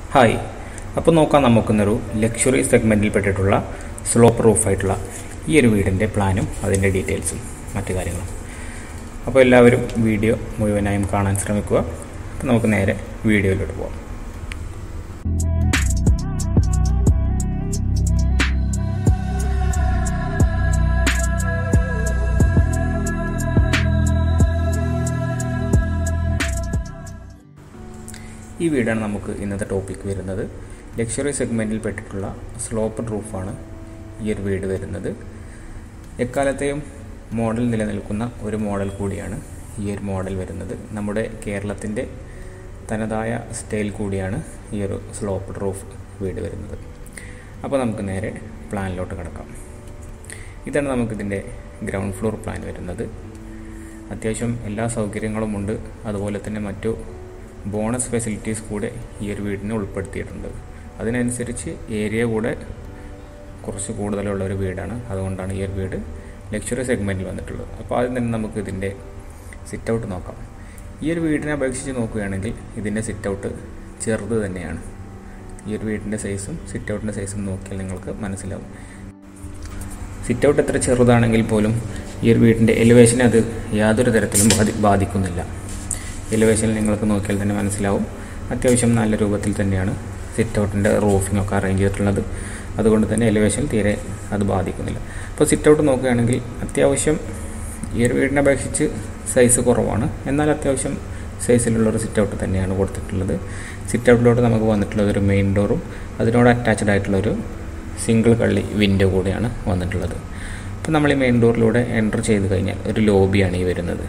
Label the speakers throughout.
Speaker 1: hi അപ്പോൾ നോക്കാം നമുക്കിന്നൊരു ലക്ഷറി സെഗ്മെൻറ്റിൽ പെട്ടിട്ടുള്ള സ്ലോപ്പ് റൂഫായിട്ടുള്ള ഈ ഒരു വീടിൻ്റെ പ്ലാനും അതിൻ്റെ ഡീറ്റെയിൽസും മറ്റു കാര്യങ്ങളും അപ്പോൾ എല്ലാവരും വീഡിയോ മുഴുവനായും കാണാൻ ശ്രമിക്കുക അപ്പോൾ നമുക്ക് നേരെ വീഡിയോയിലോട്ട് പോകാം ഈ വീടാണ് നമുക്ക് ഇന്നത്തെ ടോപ്പിക് വരുന്നത് ലക്ഷറി സെഗ്മെൻറ്റിൽ പെട്ടിട്ടുള്ള സ്ലോപ്പ് റൂഫാണ് ഈ ഒരു വീട് വരുന്നത് എക്കാലത്തെയും മോഡൽ നിലനിൽക്കുന്ന ഒരു മോഡൽ കൂടിയാണ് ഈ ഒരു മോഡൽ വരുന്നത് നമ്മുടെ കേരളത്തിൻ്റെ തനതായ സ്റ്റൈൽ കൂടിയാണ് ഈ ഒരു സ്ലോപ്പ് റൂഫ് വീട് വരുന്നത് അപ്പോൾ നമുക്ക് നേരെ പ്ലാനിലോട്ട് കിടക്കാം ഇതാണ് നമുക്കിതിൻ്റെ ഗ്രൗണ്ട് ഫ്ലോർ പ്ലാൻ വരുന്നത് അത്യാവശ്യം എല്ലാ സൗകര്യങ്ങളും ഉണ്ട് അതുപോലെ തന്നെ മറ്റു ബോണസ് ഫെസിലിറ്റീസ് കൂടെ ഈ ഒരു വീടിന് ഉൾപ്പെടുത്തിയിട്ടുണ്ട് അതിനനുസരിച്ച് ഏരിയ കൂടെ കുറച്ച് കൂടുതലുള്ള ഒരു വീടാണ് അതുകൊണ്ടാണ് ഈ ഒരു വീട് ലക്ഷറി സെഗ്മെൻറ്റിൽ വന്നിട്ടുള്ളത് അപ്പോൾ ആദ്യം തന്നെ നമുക്ക് ഇതിൻ്റെ സിറ്റ് ഔട്ട് നോക്കാം ഈ ഒരു വീടിനെ അപേക്ഷിച്ച് നോക്കുകയാണെങ്കിൽ ഇതിൻ്റെ സിറ്റ് ഔട്ട് ചെറുത് തന്നെയാണ് ഈ ഒരു വീടിൻ്റെ സൈസും സിറ്റ് ഔട്ടിൻ്റെ സൈസും നോക്കിയാൽ നിങ്ങൾക്ക് മനസ്സിലാവും സിറ്റ് ഔട്ട് എത്ര ചെറുതാണെങ്കിൽ പോലും ഈ ഒരു വീടിൻ്റെ എലിവേഷനെ അത് യാതൊരു തരത്തിലും ബാധി ബാധിക്കുന്നില്ല എലിവേഷനിൽ നിങ്ങൾക്ക് നോക്കിയാൽ തന്നെ മനസ്സിലാവും അത്യാവശ്യം നല്ല രൂപത്തിൽ തന്നെയാണ് സിറ്റ് ഔട്ടിൻ്റെ റൂഫിംഗ് ഒക്കെ അറേഞ്ച് ചെയ്തിട്ടുള്ളത് അതുകൊണ്ട് തന്നെ എലിവേഷൻ തീരെ അത് ബാധിക്കുന്നില്ല അപ്പോൾ സിറ്റ് ഔട്ട് നോക്കുകയാണെങ്കിൽ അത്യാവശ്യം ഈ ഒരു വീടിനെ അപേക്ഷിച്ച് സൈസ് കുറവാണ് എന്നാൽ അത്യാവശ്യം സൈസിലുള്ളൊരു സിറ്റ് ഔട്ട് തന്നെയാണ് കൊടുത്തിട്ടുള്ളത് സിറ്റ് ഔട്ടിലോട്ട് നമുക്ക് വന്നിട്ടുള്ളത് ഒരു മെയിൻ ഡോറും അതിനോട് അറ്റാച്ച്ഡ് ആയിട്ടുള്ളൊരു സിംഗിൾ കള്ളി വിൻഡോ കൂടെയാണ് വന്നിട്ടുള്ളത് അപ്പോൾ നമ്മൾ ഈ മെയിൻ ഡോറിലൂടെ എൻ്റർ ചെയ്ത് കഴിഞ്ഞാൽ ഒരു ലോബിയാണ് ഈ വരുന്നത്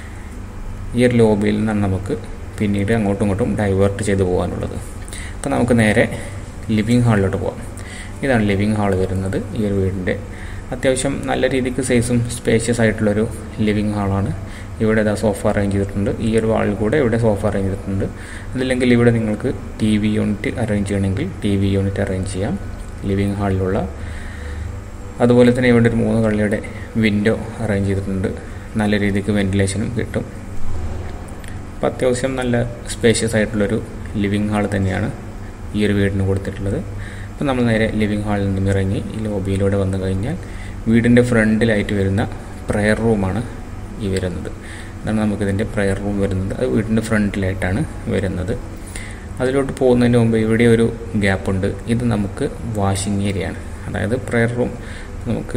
Speaker 1: ഈ ഒരു ലോബിയിൽ നിന്നാണ് നമുക്ക് പിന്നീട് അങ്ങോട്ടും ഇങ്ങോട്ടും ഡൈവേർട്ട് ചെയ്ത് പോകാനുള്ളത് അപ്പോൾ നമുക്ക് നേരെ ലിവിങ് ഹാളിലോട്ട് പോകാം ഇതാണ് ലിവിങ് ഹാൾ വരുന്നത് ഈ ഒരു വീടിൻ്റെ അത്യാവശ്യം നല്ല രീതിക്ക് സൈസും സ്പേഷ്യസ് ആയിട്ടുള്ളൊരു ലിവിങ് ഹാളാണ് ഇവിടെ ഇതാ സോഫ അറേഞ്ച് ചെയ്തിട്ടുണ്ട് ഈ ഒരു വാളിൽ കൂടെ ഇവിടെ സോഫ അറേഞ്ച് ചെയ്തിട്ടുണ്ട് അതില്ലെങ്കിൽ ഇവിടെ നിങ്ങൾക്ക് ടി വി യൂണിറ്റ് അറേഞ്ച് ചെയ്യണമെങ്കിൽ ടി വി യൂണിറ്റ് അറേഞ്ച് ചെയ്യാം ലിവിങ് ഹാളിലുള്ള അതുപോലെ തന്നെ ഇവിടെ ഒരു മൂന്ന് കള്ളിയുടെ വിൻഡോ അറേഞ്ച് ചെയ്തിട്ടുണ്ട് നല്ല രീതിക്ക് വെൻറ്റിലേഷനും കിട്ടും അപ്പോൾ അത്യാവശ്യം നല്ല സ്പേഷ്യസ് ആയിട്ടുള്ളൊരു ലിവിങ് ഹാൾ തന്നെയാണ് ഈ ഒരു വീടിന് കൊടുത്തിട്ടുള്ളത് അപ്പോൾ നമ്മൾ നേരെ ലിവിങ് ഹാളിൽ നിന്നും ഇറങ്ങി ഈ ലോബിയിലൂടെ വന്നു കഴിഞ്ഞാൽ വീടിൻ്റെ ഫ്രണ്ടിലായിട്ട് വരുന്ന പ്രെയർ റൂമാണ് ഈ വരുന്നത് അതാണ് നമുക്കിതിൻ്റെ പ്രെയർ റൂം വരുന്നത് അത് വീടിൻ്റെ ഫ്രണ്ടിലായിട്ടാണ് വരുന്നത് അതിലോട്ട് പോകുന്നതിന് മുമ്പ് ഇവിടെ ഒരു ഗ്യാപ്പ് ഉണ്ട് ഇത് നമുക്ക് വാഷിംഗ് ഏരിയയാണ് അതായത് പ്രെയർ റൂം നമുക്ക്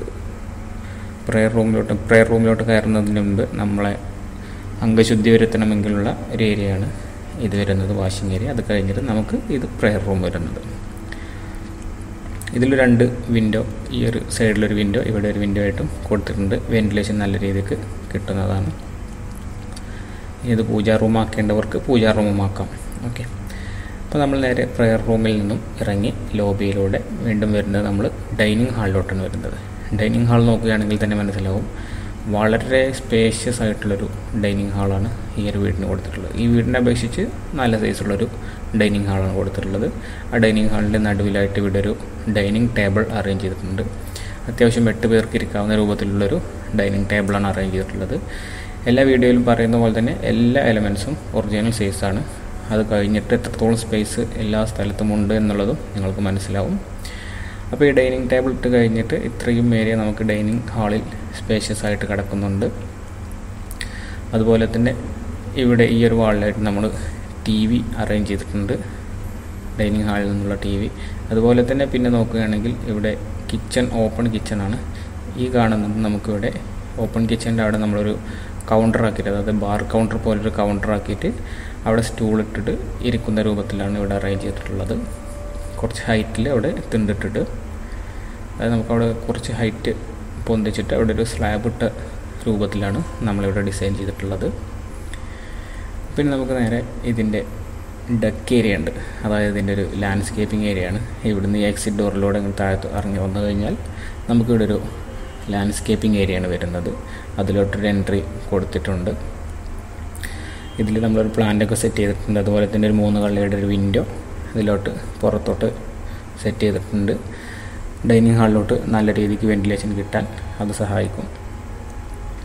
Speaker 1: പ്രെയർ റൂമിലോട്ട് പ്രെയർ റൂമിലോട്ട് കയറുന്നതിന് മുമ്പ് നമ്മളെ അംഗശുദ്ധി വരുത്തണമെങ്കിലുള്ള ഒരു ഏരിയയാണ് ഇത് വരുന്നത് വാഷിംഗ് ഏരിയ അത് കഴിഞ്ഞിട്ട് നമുക്ക് ഇത് പ്രെയർ റൂം വരുന്നത് ഇതിൽ രണ്ട് വിൻഡോ ഈ ഒരു സൈഡിലൊരു വിൻഡോ ഇവിടെ ഒരു വിൻഡോ ആയിട്ടും കൊടുത്തിട്ടുണ്ട് വെന്റിലേഷൻ നല്ല രീതിക്ക് കിട്ടുന്നതാണ് ഇത് പൂജാ റൂം ആക്കേണ്ടവർക്ക് പൂജാ റൂമും ആക്കാം ഓക്കെ അപ്പോൾ നമ്മൾ നേരെ പ്രെയർ റൂമിൽ നിന്നും ഇറങ്ങി ലോബിയിലൂടെ വീണ്ടും വരുന്നത് നമ്മൾ ഡൈനിങ് ഹാളിലോട്ടാണ് വരുന്നത് ഡൈനിങ് ഹാൾ നോക്കുകയാണെങ്കിൽ തന്നെ മനസ്സിലാവും വളരെ സ്പേഷ്യസ് ആയിട്ടുള്ളൊരു ഡൈനിങ് ഹാളാണ് ഈ ഒരു വീടിന് കൊടുത്തിട്ടുള്ളത് ഈ വീടിനെ അപേക്ഷിച്ച് നല്ല സൈസുള്ളൊരു ഡൈനിങ് ഹാളാണ് കൊടുത്തിട്ടുള്ളത് ആ ഡൈനിങ് ഹാളിൻ്റെ നടുവിലായിട്ട് ഇവിടെ ഒരു ഡൈനിങ് ടേബിൾ അറേഞ്ച് ചെയ്തിട്ടുണ്ട് അത്യാവശ്യം എട്ട് പേർക്ക് ഇരിക്കാവുന്ന രൂപത്തിലുള്ളൊരു ഡൈനിങ് ടേബിളാണ് അറേഞ്ച് ചെയ്തിട്ടുള്ളത് എല്ലാ വീഡിയോയിലും പറയുന്ന പോലെ തന്നെ എല്ലാ എലമെൻസും ഒറിജിനൽ സൈസാണ് അത് കഴിഞ്ഞിട്ട് എത്രത്തോളം സ്പേസ് എല്ലാ സ്ഥലത്തും ഉണ്ട് എന്നുള്ളതും നിങ്ങൾക്ക് മനസ്സിലാവും അപ്പോൾ ഈ ഡൈനിങ് ടേബിൾ ഇട്ട് കഴിഞ്ഞിട്ട് ഇത്രയും ഏരിയ നമുക്ക് ഡൈനിങ് ഹാളിൽ സ്പേഷ്യസ് ആയിട്ട് കിടക്കുന്നുണ്ട് അതുപോലെ തന്നെ ഇവിടെ ഈ ഒരു വാളിലായിട്ട് നമ്മൾ ടി വി അറേഞ്ച് ചെയ്തിട്ടുണ്ട് ഡൈനിങ് ഹാളിൽ നിന്നുള്ള ടി വി അതുപോലെ തന്നെ പിന്നെ നോക്കുകയാണെങ്കിൽ ഇവിടെ കിച്ചൺ ഓപ്പൺ കിച്ചണാണ് ഈ കാണുന്നത് നമുക്കിവിടെ ഓപ്പൺ കിച്ചൻ്റെ അവിടെ നമ്മളൊരു കൗണ്ടർ ആക്കിയിട്ട് അതായത് ബാർ കൗണ്ടർ പോലൊരു കൗണ്ടർ ആക്കിയിട്ട് അവിടെ സ്റ്റൂൾ ഇട്ടിട്ട് ഇരിക്കുന്ന രൂപത്തിലാണ് ഇവിടെ അറേഞ്ച് ചെയ്തിട്ടുള്ളത് കുറച്ച് ഹൈറ്റിൽ അവിടെ തിണ്ടിട്ടിട്ട് അതായത് നമുക്കവിടെ കുറച്ച് ഹൈറ്റ് പൊന്തിച്ചിട്ട് അവിടെ ഒരു സ്ലാബ് ഇട്ട രൂപത്തിലാണ് നമ്മളിവിടെ ഡിസൈൻ ചെയ്തിട്ടുള്ളത് പിന്നെ നമുക്ക് നേരെ ഇതിൻ്റെ ഡക്ക് ഏരിയ ഉണ്ട് അതായത് ഇതിൻ്റെ ഒരു ലാൻഡ്സ്കേപ്പിംഗ് ഏരിയയാണ് ഇവിടുന്ന് ഈ എക്സിറ്റ് ഡോറിലൂടെ ഇങ്ങ് താഴത്ത് ഇറങ്ങി വന്നു കഴിഞ്ഞാൽ നമുക്കിവിടെ ഒരു ലാൻഡ്സ്കേപ്പിംഗ് ഏരിയയാണ് വരുന്നത് അതിലോട്ടൊരു എൻട്രി കൊടുത്തിട്ടുണ്ട് ഇതിൽ നമ്മളൊരു പ്ലാന്റൊക്കെ സെറ്റ് ചെയ്തിട്ടുണ്ട് അതുപോലെ തന്നെ ഒരു മൂന്ന് കള്ളിയുടെ ഒരു വിൻഡോ ഇതിലോട്ട് പുറത്തോട്ട് സെറ്റ് ചെയ്തിട്ടുണ്ട് ഡൈനിങ് ഹാളിലോട്ട് നല്ല രീതിക്ക് വെന്റിലേഷൻ കിട്ടാൻ അത് സഹായിക്കും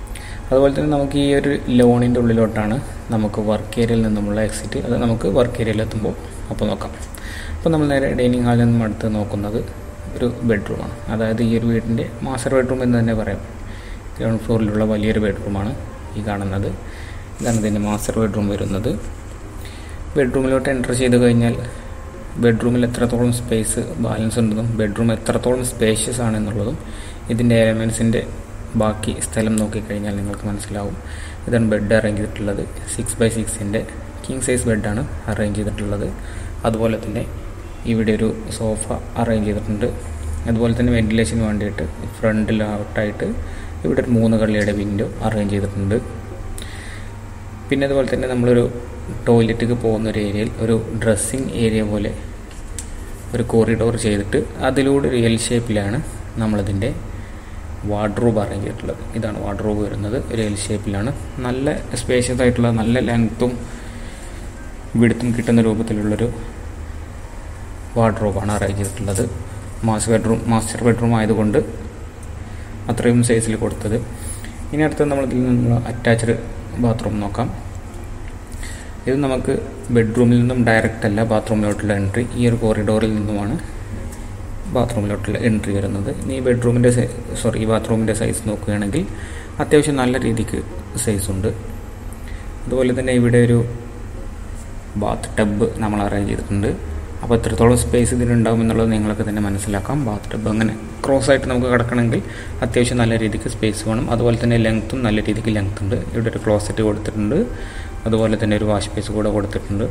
Speaker 1: അതുപോലെ തന്നെ നമുക്ക് ഈ ഒരു ലോണിൻ്റെ ഉള്ളിലോട്ടാണ് നമുക്ക് വർക്ക് ഏരിയയിൽ നിന്നുമുള്ള എക്സിറ്റ് അത് നമുക്ക് വർക്ക് ഏരിയയിൽ എത്തുമ്പോൾ അപ്പോൾ നോക്കാം അപ്പോൾ നമ്മൾ നേരെ ഡൈനിങ് ഹാളിൽ നിന്നും അടുത്ത് നോക്കുന്നത് ഒരു ബെഡ്റൂമാണ് അതായത് ഈ ഒരു വീടിൻ്റെ മാസ്റ്റർ ബെഡ്റൂം എന്ന് തന്നെ പറയാം ഗ്രൗണ്ട് ഫ്ലോറിലുള്ള വലിയൊരു ബെഡ്റൂമാണ് ഈ കാണുന്നത് ഇതാണ് ഇതിൻ്റെ മാസ്റ്റർ ബെഡ്റൂം വരുന്നത് ബെഡ്റൂമിലോട്ട് എൻ്റർ ചെയ്ത് കഴിഞ്ഞാൽ ബെഡ്റൂമിൽ എത്രത്തോളം സ്പേസ് ബാലൻസ് ഉണ്ടെന്നും ബെഡ്റൂം എത്രത്തോളം സ്പേഷ്യസ് ആണെന്നുള്ളതും ഇതിൻ്റെ എലമെൻസിൻ്റെ ബാക്കി സ്ഥലം നോക്കിക്കഴിഞ്ഞാൽ നിങ്ങൾക്ക് മനസ്സിലാവും ഇതാണ് ബെഡ് അറേഞ്ച് ചെയ്തിട്ടുള്ളത് സിക്സ് ബൈ സിക്സിൻ്റെ കിങ് സൈസ് ബെഡാണ് അറേഞ്ച് ചെയ്തിട്ടുള്ളത് അതുപോലെ തന്നെ ഇവിടെ ഒരു സോഫ അറേഞ്ച് ചെയ്തിട്ടുണ്ട് അതുപോലെ തന്നെ വെൻറ്റിലേഷന് വേണ്ടിയിട്ട് ഫ്രണ്ടിലോട്ടായിട്ട് ഇവിടെ ഒരു മൂന്ന് കള്ളിയുടെ വിൻഡോ അറേഞ്ച് ചെയ്തിട്ടുണ്ട് പിന്നെ അതുപോലെ തന്നെ നമ്മളൊരു ടോയ്ലറ്റിക്ക് പോകുന്ന ഒരു ഏരിയയിൽ ഒരു ഡ്രസ്സിങ് ഏരിയ പോലെ ഒരു കോറിഡോർ ചെയ്തിട്ട് അതിലൂടെ ഒരു എൽ ഷേപ്പിലാണ് നമ്മളിതിൻ്റെ വാർഡ്രോബ് അറേഞ്ച് ചെയ്തിട്ടുള്ളത് ഇതാണ് വാർഡ്രോബ് വരുന്നത് ഒരു എൽ ഷേപ്പിലാണ് നല്ല സ്പേഷ്യസ് ആയിട്ടുള്ള നല്ല ലെങ്ത്തും വിടുത്തും കിട്ടുന്ന രൂപത്തിലുള്ളൊരു വാർഡ്രോബാണ് അറേഞ്ച് ചെയ്തിട്ടുള്ളത് മാസ്റ്റർ ബെഡ്റൂം മാസ്റ്റർ ബെഡ്റൂം ആയതുകൊണ്ട് അത്രയും സൈസിൽ കൊടുത്തത് ഇനി അടുത്ത് നമ്മൾ ഇതിൽ നിന്നുള്ള അറ്റാച്ച്ഡ് ബാത്റൂം നോക്കാം ഇത് നമുക്ക് ബെഡ്റൂമിൽ നിന്നും ഡയറക്റ്റ് അല്ല ബാത്റൂമിലോട്ടുള്ള എൻട്രി ഈ ഒരു കോറിഡോറിൽ നിന്നുമാണ് ബാത്റൂമിലോട്ടുള്ള എൻട്രി വരുന്നത് ഇനി ഈ ബെഡ്റൂമിൻ്റെ സോറി ഈ ബാത്റൂമിൻ്റെ സൈസ് നോക്കുകയാണെങ്കിൽ അത്യാവശ്യം നല്ല രീതിക്ക് സൈസ് ഉണ്ട് അതുപോലെ തന്നെ ഇവിടെ ഒരു ബാത്ത് ടബ് നമ്മൾ അറേഞ്ച് ചെയ്തിട്ടുണ്ട് അപ്പോൾ എത്രത്തോളം സ്പേസ് ഇതിനുണ്ടാവും എന്നുള്ളത് നിങ്ങൾക്ക് തന്നെ മനസ്സിലാക്കാം ബാത്ത് ടബ് അങ്ങനെ ക്രോസ് ആയിട്ട് നമുക്ക് കിടക്കണമെങ്കിൽ അത്യാവശ്യം നല്ല രീതിക്ക് സ്പേസ് വേണം അതുപോലെ തന്നെ ലെങ്ത്തും നല്ല രീതിക്ക് ലെങ്ത് ഉണ്ട് ഇവിടെ ഒരു ക്ലോസറ്റ് കൊടുത്തിട്ടുണ്ട് അതുപോലെ തന്നെ ഒരു വാഷ് ബേസ് കൂടെ കൊടുത്തിട്ടുണ്ട്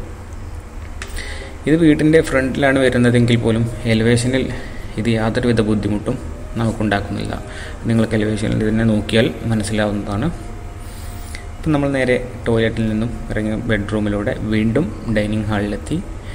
Speaker 1: ഇത് വീടിൻ്റെ ഫ്രണ്ടിലാണ് വരുന്നതെങ്കിൽ പോലും എലിവേഷനിൽ ഇത് യാതൊരുവിധ ബുദ്ധിമുട്ടും നമുക്കുണ്ടാക്കുന്നില്ല നിങ്ങൾക്ക് എലിവേഷനിൽ ഇതിനെ നോക്കിയാൽ മനസ്സിലാവുന്നതാണ് ഇപ്പം നമ്മൾ നേരെ ടോയ്ലറ്റിൽ നിന്നും ഇറങ്ങി ബെഡ്റൂമിലൂടെ വീണ്ടും ഡൈനിങ് ഹാളിലെത്തി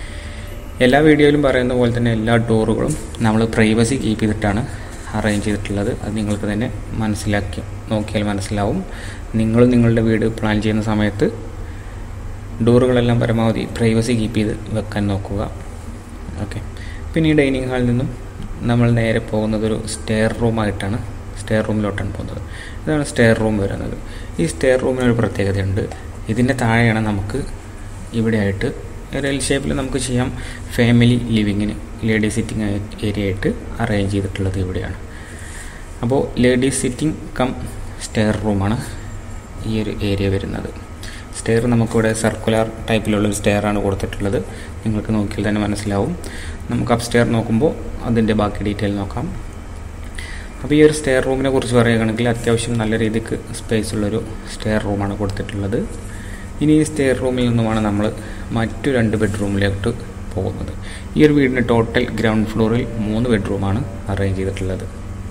Speaker 1: എല്ലാ വീഡിയോയിലും പറയുന്ന പോലെ തന്നെ എല്ലാ ഡോറുകളും നമ്മൾ പ്രൈവസി കീപ്പ് ചെയ്തിട്ടാണ് അറേഞ്ച് ചെയ്തിട്ടുള്ളത് അത് നിങ്ങൾക്ക് തന്നെ മനസ്സിലാക്കി നോക്കിയാൽ മനസ്സിലാവും നിങ്ങൾ നിങ്ങളുടെ വീട് പ്ലാൻ ചെയ്യുന്ന സമയത്ത് ഡോറുകളെല്ലാം പരമാവധി പ്രൈവസി കീപ്പ് ചെയ്ത് വെക്കാൻ നോക്കുക ഓക്കെ പിന്നെ ഈ ഡൈനിങ് ഹാളിൽ നിന്നും നമ്മൾ നേരെ പോകുന്നത് ഒരു സ്റ്റെയർ റൂമായിട്ടാണ് സ്റ്റെയർ റൂമിലോട്ടാണ് പോകുന്നത് ഇതാണ് സ്റ്റെയർ റൂം വരുന്നത് ഈ സ്റ്റെയർ റൂമിനൊരു പ്രത്യേകതയുണ്ട് ഇതിൻ്റെ താഴെയാണ് നമുക്ക് ഇവിടെ ആയിട്ട് ഒരു എൽ ഷേപ്പിൽ നമുക്ക് ചെയ്യാം ഫാമിലി ലിവിങ്ങിന് ലേഡീസ് സിറ്റിംഗ് ഏരിയ ആയിട്ട് അറേഞ്ച് ചെയ്തിട്ടുള്ളത് ഇവിടെയാണ് അപ്പോൾ ലേഡീസ് സിറ്റിംഗ് കം സ്റ്റെയർ റൂമാണ് ഈ ഒരു ഏരിയ വരുന്നത് സ്റ്റെയർ നമുക്കിവിടെ സർക്കുലർ ടൈപ്പിലുള്ളൊരു സ്റ്റെയറാണ് കൊടുത്തിട്ടുള്ളത് നിങ്ങൾക്ക് നോക്കിയാൽ തന്നെ മനസ്സിലാവും നമുക്ക് അപ് സ്റ്റെയർ നോക്കുമ്പോൾ അതിൻ്റെ ബാക്കി ഡീറ്റെയിൽ നോക്കാം അപ്പോൾ ഈ ഒരു സ്റ്റെയർ റൂമിനെ കുറിച്ച് പറയുകയാണെങ്കിൽ അത്യാവശ്യം നല്ല രീതിക്ക് സ്പേസ് ഉള്ളൊരു സ്റ്റെയർ റൂമാണ് കൊടുത്തിട്ടുള്ളത് ഇനി ഈ സ്റ്റെയർ റൂമിൽ നിന്നുമാണ് നമ്മൾ മറ്റു രണ്ട് ബെഡ്റൂമിലോട്ട് പോകുന്നത് ഈ ഒരു വീടിൻ്റെ ടോട്ടൽ ഗ്രൗണ്ട് ഫ്ലോറിൽ മൂന്ന് ബെഡ്റൂമാണ് അറേഞ്ച് ചെയ്തിട്ടുള്ളത്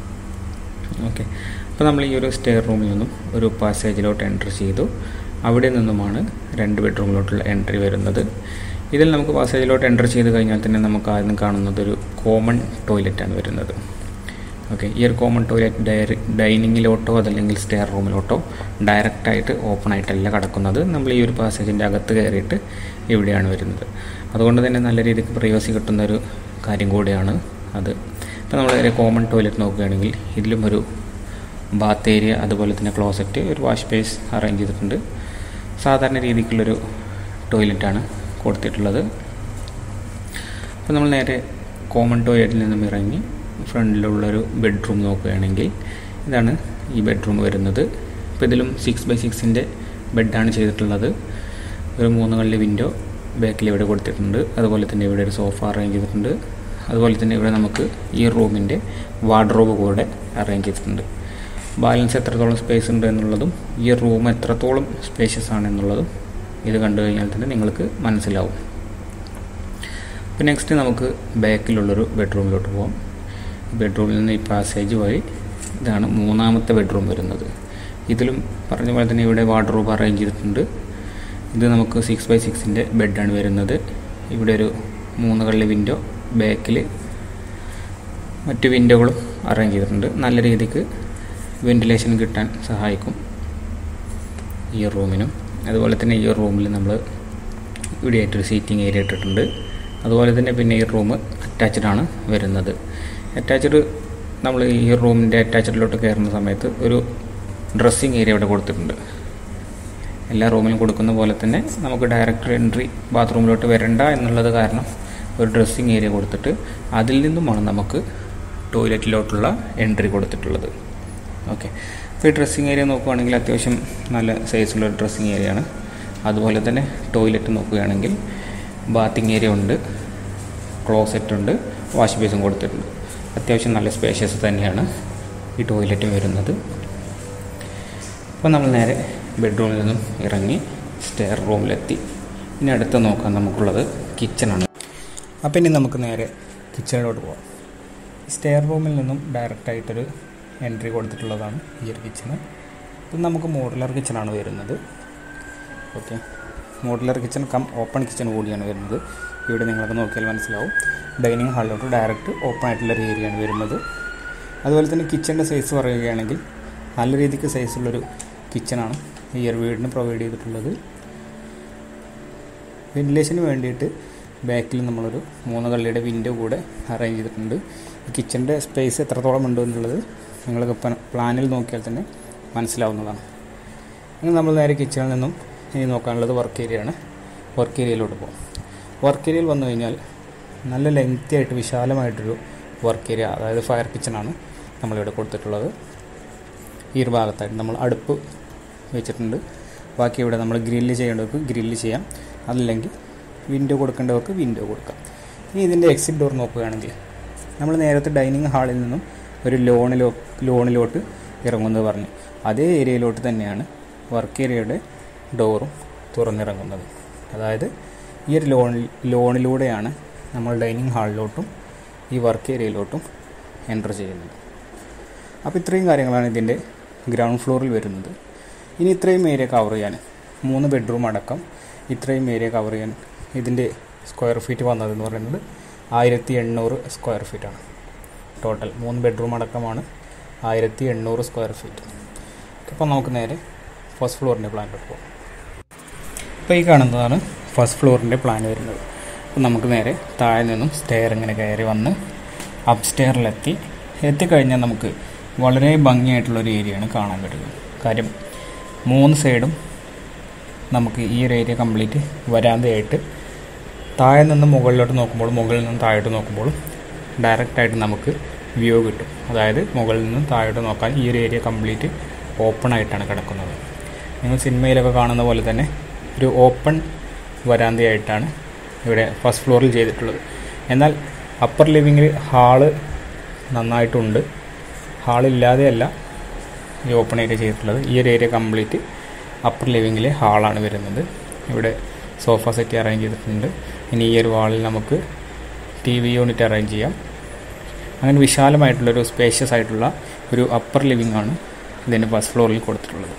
Speaker 1: ഓക്കെ അപ്പോൾ നമ്മൾ ഈ ഒരു സ്റ്റെയർ റൂമിൽ നിന്നും ഒരു പാസേജിലോട്ട് എൻ്റർ ചെയ്തു അവിടെ നിന്നുമാണ് രണ്ട് ബെഡ്റൂമിലോട്ടുള്ള എൻട്രി വരുന്നത് ഇതിൽ നമുക്ക് പാസേജിലോട്ട് എൻ്റർ ചെയ്ത് കഴിഞ്ഞാൽ തന്നെ നമുക്ക് ആദ്യം കാണുന്നത് ഒരു കോമൺ ടോയ്ലറ്റാണ് വരുന്നത് ഓക്കെ ഈ ഒരു കോമൺ ടോയ്ലറ്റ് ഡയറി ഡൈനിങ്ങിലോട്ടോ അതല്ലെങ്കിൽ സ്റ്റെയർ റൂമിലോട്ടോ ഡയറക്റ്റായിട്ട് ഓപ്പൺ ആയിട്ടല്ല കിടക്കുന്നത് നമ്മൾ ഈ ഒരു പാസേജിൻ്റെ അകത്ത് കയറിയിട്ട് ഇവിടെയാണ് വരുന്നത് അതുകൊണ്ട് തന്നെ നല്ല രീതിക്ക് പ്രൈവസി കിട്ടുന്ന ഒരു കാര്യം കൂടിയാണ് അത് ഇപ്പോൾ നമ്മൾ നേരെ കോമൺ ടോയ്ലറ്റ് നോക്കുകയാണെങ്കിൽ ഇതിലും ഒരു ബാത്ത് ഏരിയ അതുപോലെ തന്നെ ക്ലോസറ്റ് ഒരു വാഷ് ബേസ് അറേഞ്ച് ചെയ്തിട്ടുണ്ട് സാധാരണ രീതിക്കുള്ളൊരു ടോയ്ലറ്റാണ് കൊടുത്തിട്ടുള്ളത് അപ്പോൾ നമ്മൾ നേരെ കോമൺ ടോയ്ലറ്റിൽ നിന്നും ഇറങ്ങി ഫ്രണ്ടിലുള്ളൊരു ബെഡ്റൂം നോക്കുകയാണെങ്കിൽ ഇതാണ് ഈ ബെഡ്റൂം വരുന്നത് ഇപ്പോൾ ഇതിലും സിക്സ് ബൈ സിക്സിൻ്റെ ബെഡാണ് ചെയ്തിട്ടുള്ളത് ഒരു മൂന്ന് കള്ളി വിൻഡോ ബാക്കിൽ ഇവിടെ കൊടുത്തിട്ടുണ്ട് അതുപോലെ തന്നെ ഇവിടെ ഒരു സോഫ അറേഞ്ച് ചെയ്തിട്ടുണ്ട് അതുപോലെ തന്നെ ഇവിടെ നമുക്ക് ഈ റൂമിൻ്റെ വാർഡ്രോബ് കൂടെ അറേഞ്ച് ചെയ്തിട്ടുണ്ട് ബാലൻസ് എത്രത്തോളം സ്പേസ് ഉണ്ട് എന്നുള്ളതും ഈ റൂം എത്രത്തോളം സ്പേഷ്യസ് ആണ് എന്നുള്ളതും ഇത് കണ്ടു കഴിഞ്ഞാൽ തന്നെ നിങ്ങൾക്ക് മനസ്സിലാവും അപ്പോൾ നെക്സ്റ്റ് നമുക്ക് ബാക്കിലുള്ളൊരു ബെഡ്റൂമിലോട്ട് പോകാം ബെഡ്റൂമിൽ നിന്ന് ഈ പാസേജ് വഴി ഇതാണ് മൂന്നാമത്തെ ബെഡ്റൂം വരുന്നത് ഇതിലും പറഞ്ഞ പോലെ തന്നെ ഇവിടെ വാർഡ്രോബ് അറേഞ്ച് ചെയ്തിട്ടുണ്ട് ഇത് നമുക്ക് സിക്സ് ബൈ സിക്സിൻ്റെ ബെഡാണ് വരുന്നത് ഇവിടെ ഒരു മൂന്ന് കള്ളി വിൻഡോ ബാക്കിൽ മറ്റു വിൻഡോകളും അറേഞ്ച് ചെയ്തിട്ടുണ്ട് നല്ല രീതിക്ക് വെൻറ്റിലേഷൻ കിട്ടാൻ സഹായിക്കും ഈ റൂമിനും അതുപോലെ തന്നെ ഈ റൂമിൽ നമ്മൾ ഇവിടെ ആയിട്ടൊരു സീറ്റിംഗ് ഏരിയ ഇട്ടിട്ടുണ്ട് അതുപോലെ തന്നെ പിന്നെ ഈ റൂം അറ്റാച്ച്ഡ് ആണ് വരുന്നത് അറ്റാച്ച്ഡ് നമ്മൾ ഈ റൂമിൻ്റെ അറ്റാച്ച്ഡിലോട്ട് കയറുന്ന സമയത്ത് ഒരു ഡ്രസ്സിങ് ഏരിയ ഇവിടെ കൊടുത്തിട്ടുണ്ട് എല്ലാ റൂമിലും കൊടുക്കുന്ന പോലെ തന്നെ നമുക്ക് ഡയറക്റ്റ് എൻട്രി ബാത്റൂമിലോട്ട് വരണ്ട എന്നുള്ളത് കാരണം ഒരു ഡ്രസ്സിങ് ഏരിയ കൊടുത്തിട്ട് അതിൽ നിന്നുമാണ് നമുക്ക് ടോയ്ലറ്റിലോട്ടുള്ള എൻട്രി കൊടുത്തിട്ടുള്ളത് ഓക്കെ അപ്പോൾ ഈ ഡ്രസ്സിങ് ഏരിയ നോക്കുകയാണെങ്കിൽ അത്യാവശ്യം നല്ല സൈസുള്ള ഒരു ഡ്രസ്സിങ് ഏരിയയാണ് അതുപോലെ തന്നെ ടോയ്ലറ്റ് നോക്കുകയാണെങ്കിൽ ബാത്തിങ് ഏരിയ ഉണ്ട് ക്ലോസറ്റ് ഉണ്ട് വാഷ് ബേസും കൊടുത്തിട്ടുണ്ട് അത്യാവശ്യം നല്ല സ്പേഷ്യസ് തന്നെയാണ് ഈ ടോയ്ലറ്റ് വരുന്നത് അപ്പോൾ നമ്മൾ നേരെ ബെഡ്റൂമിൽ നിന്നും ഇറങ്ങി സ്റ്റെയർ റൂമിലെത്തി ഇനി അടുത്ത് നോക്കാൻ നമുക്കുള്ളത് കിച്ചണാണ് അപ്പോൾ ഇനി നമുക്ക് നേരെ കിച്ചണിലോട്ട് പോകാം സ്റ്റെയർ റൂമിൽ നിന്നും ഡയറക്റ്റായിട്ടൊരു എൻട്രി കൊടുത്തിട്ടുള്ളതാണ് ഈ ഒരു കിച്ചണ് ഇത് നമുക്ക് മോഡുലർ കിച്ചണാണ് വരുന്നത് okay modular kitchen cum open kitchen കൂടിയാണ് വരുന്നത് ഇവിടെ നിങ്ങൾക്ക് നോക്കിയാൽ മനസ്സിലാവും ഡൈനിങ് ഹാളിലോട്ട് ഡയറക്റ്റ് ഓപ്പൺ ആയിട്ടുള്ള ഒരു ഏരിയയാണ് വരുന്നത് അതുപോലെ തന്നെ കിച്ചൻ്റെ സൈസ് പറയുകയാണെങ്കിൽ നല്ല രീതിക്ക് സൈസുള്ളൊരു കിച്ചണാണ് ഈ ഒരു വീടിന് പ്രൊവൈഡ് ചെയ്തിട്ടുള്ളത് വെന്റിലേഷന് വേണ്ടിയിട്ട് ബാക്കിൽ നമ്മളൊരു മൂന്ന് കള്ളിയുടെ വിൻഡോ കൂടെ അറേഞ്ച് ചെയ്തിട്ടുണ്ട് ഈ കിച്ചൻ്റെ സ്പേസ് എത്രത്തോളം ഉണ്ട് എന്നുള്ളത് നിങ്ങൾക്ക് പ്ലാനിൽ നോക്കിയാൽ തന്നെ മനസ്സിലാവുന്നതാണ് അങ്ങനെ നമ്മൾ നേരെ കിച്ചണിൽ നിന്നും ഇനി നോക്കാനുള്ളത് വർക്ക് ഏരിയയാണ് വർക്ക് ഏരിയയിലോട്ട് പോകും വർക്ക് ഏരിയയിൽ വന്നു കഴിഞ്ഞാൽ നല്ല ലെങ്തി ആയിട്ട് വിശാലമായിട്ടൊരു വർക്ക് ഏരിയ അതായത് ഫയർ കിച്ചണാണ് നമ്മളിവിടെ കൊടുത്തിട്ടുള്ളത് ഈ ഒരു ഭാഗത്തായിട്ട് നമ്മൾ അടുപ്പ് വെച്ചിട്ടുണ്ട് ബാക്കി ഇവിടെ നമ്മൾ ഗ്രില്ല് ചെയ്യേണ്ടവർക്ക് ഗ്രില്ല് ചെയ്യാം അതല്ലെങ്കിൽ വിൻഡോ കൊടുക്കേണ്ടവർക്ക് വിൻഡോ കൊടുക്കാം ഇനി ഇതിൻ്റെ എക്സിറ്റ് ഡോർ നോക്കുകയാണെങ്കിൽ നമ്മൾ നേരത്തെ ഡൈനിങ് ഹാളിൽ നിന്നും ഒരു ലോണിലോ ലോണിലോട്ട് ഇറങ്ങുന്നത് പറഞ്ഞു അതേ ഏരിയയിലോട്ട് തന്നെയാണ് വർക്ക് ഏരിയയുടെ ഡോറും തുറന്നിറങ്ങുന്നത് അതായത് ഈ ഒരു ലോണിൽ ലോണിലൂടെയാണ് നമ്മൾ ഡൈനിങ് ഹാളിലോട്ടും ഈ വർക്ക് ഏരിയയിലോട്ടും എൻ്റർ ചെയ്യുന്നത് അപ്പോൾ ഇത്രയും കാര്യങ്ങളാണ് ഇതിൻ്റെ ഗ്രൗണ്ട് ഫ്ലോറിൽ വരുന്നത് ഇനി ഇത്രയും ഏരിയ കവർ ചെയ്യാൻ മൂന്ന് ബെഡ്റൂം അടക്കം ഇത്രയും ഏരിയ കവർ ചെയ്യാൻ ഇതിൻ്റെ സ്ക്വയർ ഫീറ്റ് വന്നതെന്ന് പറയുന്നത് ആയിരത്തി എണ്ണൂറ് സ്ക്വയർ ഫീറ്റാണ് ടോട്ടൽ മൂന്ന് ബെഡ്റൂം അടക്കമാണ് ആയിരത്തി എണ്ണൂറ് സ്ക്വയർ ഫീറ്റ് അപ്പോൾ നമുക്ക് നേരെ ഫസ്റ്റ് ഫ്ലോറിൻ്റെ പ്ലാനിലോട്ട് പോകാം ഇപ്പോൾ ഈ കാണുന്നതാണ് ഫസ്റ്റ് ഫ്ലോറിൻ്റെ പ്ലാൻ വരുന്നത് അപ്പോൾ നമുക്ക് നേരെ താഴെ നിന്നും സ്റ്റെയർ ഇങ്ങനെ കയറി വന്ന് അപ്പ് സ്റ്റെയറിലെത്തി എത്തിക്കഴിഞ്ഞാൽ നമുക്ക് വളരെ ഭംഗിയായിട്ടുള്ളൊരു ഏരിയയാണ് കാണാൻ പറ്റുന്നത് കാര്യം മൂന്ന് സൈഡും നമുക്ക് ഈ ഒരു ഏരിയ കംപ്ലീറ്റ് വരാന്തയായിട്ട് താഴെ നിന്ന് മുകളിലോട്ട് നോക്കുമ്പോൾ മുകളിൽ നിന്ന് താഴോട്ട് നോക്കുമ്പോൾ ഡയറക്റ്റായിട്ട് നമുക്ക് വ്യൂ കിട്ടും അതായത് മുകളിൽ നിന്ന് താഴോട്ട് നോക്കാൻ ഈ ഒരു ഏരിയ കംപ്ലീറ്റ് ഓപ്പൺ ആയിട്ടാണ് കിടക്കുന്നത് നിങ്ങൾ സിനിമയിലൊക്കെ കാണുന്ന പോലെ തന്നെ ഒരു ഓപ്പൺ വരാന്തയായിട്ടാണ് ഇവിടെ ഫസ്റ്റ് ഫ്ലോറിൽ ചെയ്തിട്ടുള്ളത് എന്നാൽ അപ്പർ ലിവിങ്ങിൽ ഹാള് നന്നായിട്ടുണ്ട് ഹാളില്ലാതെയല്ല ഈ ഓപ്പൺ ഏരിയ ചെയ്തിട്ടുള്ളത് ഈ ഒരു ഏരിയ കംപ്ലീറ്റ് അപ്പർ ലിവിങ്ങിലെ ഹാളാണ് വരുന്നത് ഇവിടെ സോഫ സെറ്റ് അറേഞ്ച് ചെയ്തിട്ടുണ്ട് ഇനി ഈ ഒരു വാളിൽ നമുക്ക് ടി വി യൂണിറ്റ് അറേഞ്ച് ചെയ്യാം അങ്ങനെ വിശാലമായിട്ടുള്ളൊരു സ്പേഷ്യസ് ആയിട്ടുള്ള ഒരു അപ്പർ ലിവിംഗ് ആണ് ഇതിൻ്റെ ഫസ്റ്റ് ഫ്ലോറിൽ കൊടുത്തിട്ടുള്ളത്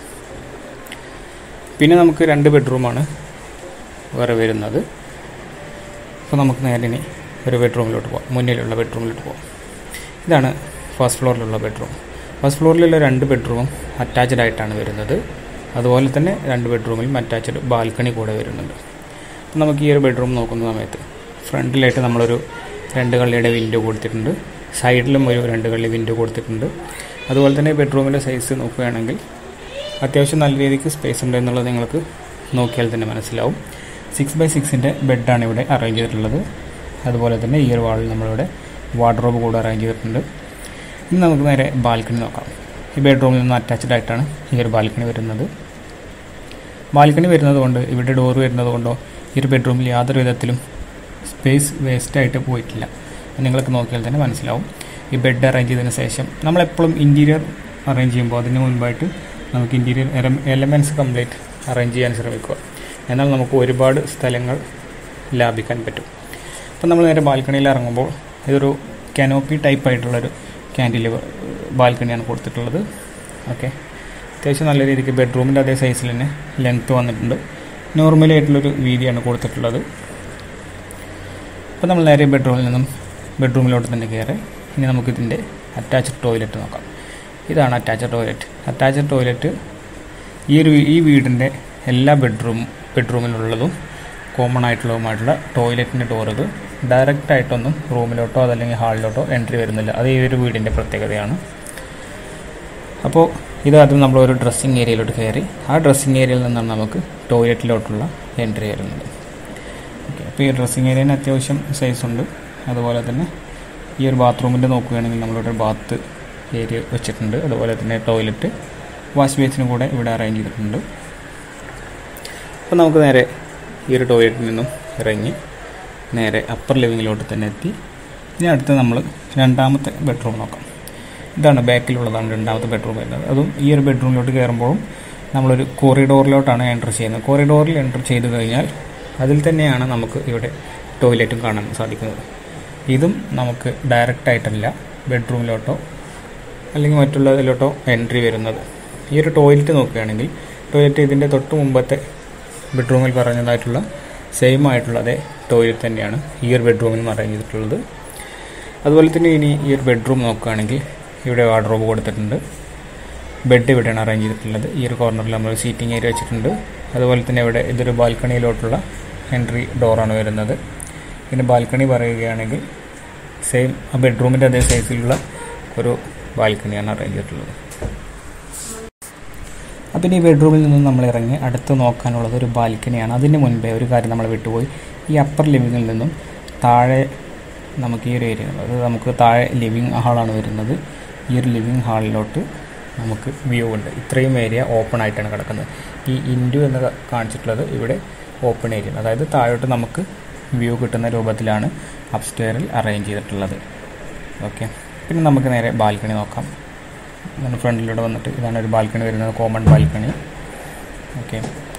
Speaker 1: പിന്നെ നമുക്ക് രണ്ട് ബെഡ്റൂമാണ് വേറെ വരുന്നത് അപ്പോൾ നമുക്ക് നേരെ ഇനി ഒരു ബെഡ്റൂമിലോട്ട് പോകാം മുന്നിലുള്ള ബെഡ്റൂമിലോട്ട് പോകാം ഇതാണ് ഫസ്റ്റ് ഫ്ലോറിലുള്ള ബെഡ്റൂം ഫസ്റ്റ് ഫ്ലോറിലുള്ള രണ്ട് ബെഡ്റൂമും അറ്റാച്ച്ഡ് ആയിട്ടാണ് വരുന്നത് അതുപോലെ തന്നെ രണ്ട് ബെഡ്റൂമിലും അറ്റാച്ച്ഡ് ബാൽക്കണി കൂടെ വരുന്നുണ്ട് അപ്പം നമുക്ക് ഈ ഒരു ബെഡ്റൂം നോക്കുന്ന സമയത്ത് ഫ്രണ്ടിലായിട്ട് നമ്മളൊരു രണ്ട് കള്ളിയുടെ വിൻഡോ കൊടുത്തിട്ടുണ്ട് സൈഡിലും ഒരു രണ്ട് കള്ളി വിൻഡോ കൊടുത്തിട്ടുണ്ട് അതുപോലെ തന്നെ ബെഡ്റൂമിൻ്റെ സൈസ് നോക്കുകയാണെങ്കിൽ അത്യാവശ്യം നല്ല രീതിക്ക് സ്പേസ് ഉണ്ട് എന്നുള്ളത് നിങ്ങൾക്ക് നോക്കിയാൽ തന്നെ മനസ്സിലാവും സിക്സ് ബൈ സിക്സിൻ്റെ ബെഡാണ് ഇവിടെ അറേഞ്ച് ചെയ്തിട്ടുള്ളത് അതുപോലെ തന്നെ ഈ ഒരു വാളിൽ നമ്മളിവിടെ വാർഡ്രോബ് കൂടെ അറേഞ്ച് ചെയ്തിട്ടുണ്ട് ഇനി നമുക്ക് നേരെ ബാൽക്കണി നോക്കാം ഈ ബെഡ്റൂമിൽ നിന്ന് അറ്റാച്ച്ഡ് ആയിട്ടാണ് ഈ ഒരു ബാൽക്കണി വരുന്നത് ബാൽക്കണി വരുന്നത് കൊണ്ട് ഇവിടെ ഡോർ വരുന്നത് കൊണ്ടോ ഈ ഒരു ബെഡ്റൂമിൽ യാതൊരു വിധത്തിലും സ്പേസ് വേസ്റ്റായിട്ട് പോയിട്ടില്ല നിങ്ങൾക്ക് നോക്കിയാൽ തന്നെ മനസ്സിലാവും ഈ ബെഡ് അറേഞ്ച് ചെയ്തതിന് ശേഷം നമ്മളെപ്പോഴും ഇൻറ്റീരിയർ അറേഞ്ച് ചെയ്യുമ്പോൾ അതിന് മുൻപായിട്ട് നമുക്ക് ഇൻറ്റീരിയർ എലമെൻറ്റ്സ് കംപ്ലീറ്റ് അറേഞ്ച് ചെയ്യാൻ ശ്രമിക്കുക എന്നാൽ നമുക്ക് ഒരുപാട് സ്ഥലങ്ങൾ ലാഭിക്കാൻ പറ്റും അപ്പോൾ നമ്മൾ നേരെ ബാൽക്കണിയിൽ ഇറങ്ങുമ്പോൾ ഇതൊരു കനോപ്പി ടൈപ്പ് ആയിട്ടുള്ളൊരു ക്യാൻഡിലിവർ ബാൽക്കണിയാണ് കൊടുത്തിട്ടുള്ളത് ഓക്കെ അത്യാവശ്യം നല്ല രീതിക്ക് ബെഡ്റൂമിൻ്റെ അതേ സൈസിൽ തന്നെ ലെങ്ത്ത് വന്നിട്ടുണ്ട് നോർമലി ആയിട്ടുള്ളൊരു വീതിയാണ് കൊടുത്തിട്ടുള്ളത് അപ്പോൾ നമ്മൾ നേരെ ബെഡ്റൂമിൽ നിന്നും ബെഡ്റൂമിലോട്ട് തന്നെ കയറി ഇനി നമുക്കിതിൻ്റെ അറ്റാച്ച്ഡ് ടോയ്ലറ്റ് നോക്കാം ഇതാണ് അറ്റാച്ച്ഡ് ടോയ്ലറ്റ് അറ്റാച്ച്ഡ് ടോയ്ലറ്റ് ഈ ഒരു ഈ വീടിൻ്റെ എല്ലാ ബെഡ്റൂം ബെഡ്റൂമിലുള്ളതും കോമൺ ആയിട്ടുള്ളതുമായിട്ടുള്ള ടോയ്ലറ്റിൻ്റെ ഡോർ ഇത് ഡയറക്റ്റ് ആയിട്ടൊന്നും റൂമിലോട്ടോ അതല്ലെങ്കിൽ ഹാളിലോട്ടോ എൻട്രി വരുന്നില്ല അത് ഈ ഒരു വീടിൻ്റെ പ്രത്യേകതയാണ് അപ്പോൾ ഇത് ആദ്യം നമ്മൾ ഒരു ഡ്രസ്സിങ് ഏരിയയിലോട്ട് കയറി ആ ഡ്രസ്സിങ് ഏരിയയിൽ നിന്നാണ് നമുക്ക് ടോയ്ലറ്റിലോട്ടുള്ള എൻട്രി വരുന്നത് ഓക്കെ അപ്പോൾ ഈ ഡ്രസ്സിങ് ഏരിയന് അത്യാവശ്യം സൈസ് ഉണ്ട് അതുപോലെ തന്നെ ഈ ഒരു ബാത്റൂമിൻ്റെ നോക്കുകയാണെങ്കിൽ നമ്മളിവിടെ ബാത്ത് ഏരിയ വെച്ചിട്ടുണ്ട് അതുപോലെ തന്നെ ടോയ്ലറ്റ് വാഷ് ബേസിനും കൂടെ ഇവിടെ അറേഞ്ച് ചെയ്തിട്ടുണ്ട് അപ്പോൾ നമുക്ക് നേരെ ഈ ഒരു ടോയ്ലറ്റിൽ നിന്നും ഇറങ്ങി നേരെ അപ്പർ ലിവിങ്ങിലോട്ട് തന്നെ എത്തി ഇനി അടുത്ത് നമ്മൾ രണ്ടാമത്തെ ബെഡ്റൂം നോക്കാം ഇതാണ് ബാക്കിലുള്ളതാണ് രണ്ടാമത്തെ ബെഡ്റൂം വരുന്നത് അതും ഈ ഒരു ബെഡ്റൂമിലോട്ട് കയറുമ്പോഴും നമ്മളൊരു കോറിഡോറിലോട്ടാണ് എൻ്റർ ചെയ്യുന്നത് കോറിഡോറിൽ എൻ്റർ ചെയ്ത് കഴിഞ്ഞാൽ അതിൽ തന്നെയാണ് നമുക്ക് ഇവിടെ ടോയ്ലറ്റും കാണാൻ സാധിക്കുന്നത് ഇതും നമുക്ക് ഡയറക്റ്റ് ആയിട്ടല്ല ബെഡ്റൂമിലോട്ടോ അല്ലെങ്കിൽ മറ്റുള്ളതിലോട്ടോ എൻട്രി വരുന്നത് ഈ ഒരു ടോയ്ലറ്റ് നോക്കുകയാണെങ്കിൽ ടോയ്ലറ്റ് ഇതിൻ്റെ തൊട്ട് മുമ്പത്തെ ബെഡ്റൂമിൽ പറഞ്ഞതായിട്ടുള്ള സെയിം ആയിട്ടുള്ള അതേ ടോയ്ലറ്റ് തന്നെയാണ് ഈ ഒരു ബെഡ്റൂമിൽ അറേഞ്ച് ചെയ്തിട്ടുള്ളത് അതുപോലെ തന്നെ ഇനി ഈ ഒരു ബെഡ്റൂം നോക്കുകയാണെങ്കിൽ ഇവിടെ വാർഡ്രോബ് കൊടുത്തിട്ടുണ്ട് ബെഡ് ഇവിടെയാണ് അറേഞ്ച് ചെയ്തിട്ടുള്ളത് ഈ ഒരു കോർണറിൽ നമ്മൾ സീറ്റിംഗ് ഏരിയ വെച്ചിട്ടുണ്ട് അതുപോലെ തന്നെ ഇവിടെ ഇതൊരു ബാൽക്കണിയിലോട്ടുള്ള എൻട്രി ഡോറാണ് വരുന്നത് പിന്നെ ബാൽക്കണി പറയുകയാണെങ്കിൽ സെയിം ആ ബെഡ്റൂമിൻ്റെ അതേ സൈസിലുള്ള ഒരു ബാൽക്കണിയാണ് അറേഞ്ച് ചെയ്തിട്ടുള്ളത് അപ്പം ഇനി ഈ ബെഡ്റൂമിൽ നിന്നും നമ്മൾ ഇറങ്ങി അടുത്ത് നോക്കാനുള്ളത് ഒരു ബാൽക്കണിയാണ് അതിന് മുൻപേ ഒരു കാര്യം നമ്മൾ വിട്ടുപോയി ഈ അപ്പർ ലിവിങ്ങിൽ നിന്നും താഴെ നമുക്ക് ഈ ഒരു ഏരിയ അത് നമുക്ക് താഴെ ലിവിങ് ഹാളാണ് വരുന്നത് ഈ ഒരു ലിവിങ് ഹാളിലോട്ട് നമുക്ക് വ്യൂ ഉണ്ട് ഇത്രയും ഏരിയ ഓപ്പൺ ആയിട്ടാണ് കിടക്കുന്നത് ഈ ഇൻഡു എന്ന് കാണിച്ചിട്ടുള്ളത് ഇവിടെ ഓപ്പൺ ഏരിയ അതായത് താഴോട്ട് നമുക്ക് വ്യൂ കിട്ടുന്ന രൂപത്തിലാണ് അപ്സ്റ്റെയറിൽ അറേഞ്ച് ചെയ്തിട്ടുള്ളത് ഓക്കെ പിന്നെ നമുക്ക് നേരെ ബാൽക്കണി നോക്കാം ഇതാണ് ഫ്രണ്ടിലൂടെ വന്നിട്ട് ഇതാണ് ഒരു ബാൽക്കണി വരുന്നത് കോമൺ ബാൽക്കണി ഓക്കെ